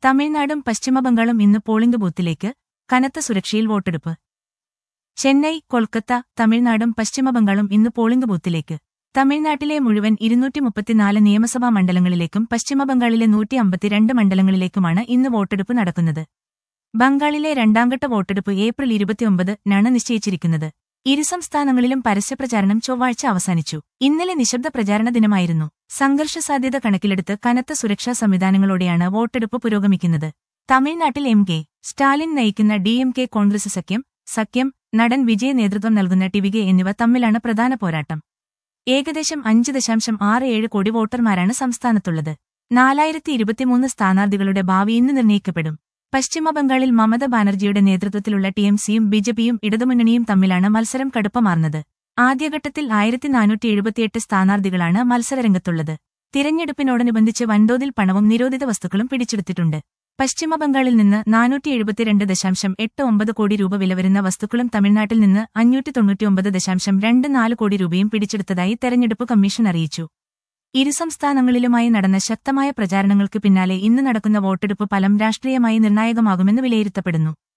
തമിഴ്നാടും പശ്ചിമബംഗാളും ഇന്ന് പോളിംഗ് ബൂത്തിലേക്ക് കനത്ത സുരക്ഷയിൽ വോട്ടെടുപ്പ് ചെന്നൈ കൊൽക്കത്ത തമിഴ്നാടും പശ്ചിമബംഗാളും ഇന്ന് പോളിംഗ് ബൂത്തിലേക്ക് തമിഴ്നാട്ടിലെ മുഴുവൻ ഇരുന്നൂറ്റി മുപ്പത്തിനാല് നിയമസഭാ മണ്ഡലങ്ങളിലേക്കും പശ്ചിമബംഗാളിലെ നൂറ്റി അമ്പത്തിരണ്ട് മണ്ഡലങ്ങളിലേക്കുമാണ് ഇന്ന് വോട്ടെടുപ്പ് നടക്കുന്നത് ബംഗാളിലെ രണ്ടാംഘട്ട വോട്ടെടുപ്പ് ഏപ്രിൽ ഇരുപത്തിയൊമ്പത് നാണ് നിശ്ചയിച്ചിരിക്കുന്നത് ഇരു സംസ്ഥാനങ്ങളിലും പരസ്യപ്രചാരണം ചൊവ്വാഴ്ച അവസാനിച്ചു ഇന്നലെ നിശബ്ദ പ്രചാരണ ദിനമായിരുന്നു സംഘർഷ സാധ്യത കണക്കിലെടുത്ത് കനത്ത സുരക്ഷാ സംവിധാനങ്ങളോടെയാണ് വോട്ടെടുപ്പ് പുരോഗമിക്കുന്നത് തമിഴ്നാട്ടിൽ എം കെ സ്റ്റാലിൻ നയിക്കുന്ന ഡി എം കെ കോൺഗ്രസ് സഖ്യം സഖ്യം നടൻ വിജയ് നേതൃത്വം നൽകുന്ന ടിവികെ എന്നിവ തമ്മിലാണ് പ്രധാന പോരാട്ടം ഏകദേശം അഞ്ച് ദശാംശം ആറ് ഏഴ് കോടി വോട്ടർമാരാണ് സംസ്ഥാനത്തുള്ളത് നാലായിരത്തി ഇരുപത്തിമൂന്ന് സ്ഥാനാർത്ഥികളുടെ ഭാവി ഇന്ന് നിർണ്ണയിക്കപ്പെടും പശ്ചിമബംഗാളിൽ മമത ബാനർജിയുടെ നേതൃത്വത്തിലുള്ള ടിഎംസിയും ബിജെപിയും ഇടതുമുന്നണിയും തമ്മിലാണ് മത്സരം കടുപ്പമാർന്നത് ആദ്യഘട്ടത്തിൽ ആയിരത്തി നാനൂറ്റി എഴുപത്തിയെട്ട് സ്ഥാനാർത്ഥികളാണ് മത്സരരംഗത്തുള്ളത് തിരഞ്ഞെടുപ്പിനോടനുബന്ധിച്ച് വൻതോതിൽ പണവും നിരോധിത വസ്തുക്കളും പിടിച്ചെടുത്തിട്ടുണ്ട് പശ്ചിമബംഗാളിൽ നിന്ന് നാനൂറ്റി എഴുപത്തിരണ്ട് ദശാംശം എട്ട് ഒമ്പത് കോടി രൂപ വില വരുന്ന വസ്തുക്കളും തമിഴ്നാട്ടിൽ നിന്ന് അഞ്ഞൂറ്റി തൊണ്ണൂറ്റിയൊമ്പത് ദശാംശം രണ്ട് നാല് കോടി രൂപയും പിടിച്ചെടുത്തതായി തെരഞ്ഞെടുപ്പ് കമ്മീഷൻ അറിയിച്ചു ഇരു സംസ്ഥാനങ്ങളിലുമായി നടന്ന ശക്തമായ പ്രചാരണങ്ങൾക്ക് പിന്നാലെ ഇന്ന് നടക്കുന്ന വോട്ടെടുപ്പ് ഫലം രാഷ്ട്രീയമായി നിർണായകമാകുമെന്ന് വിലയിരുത്തപ്പെടുന്നു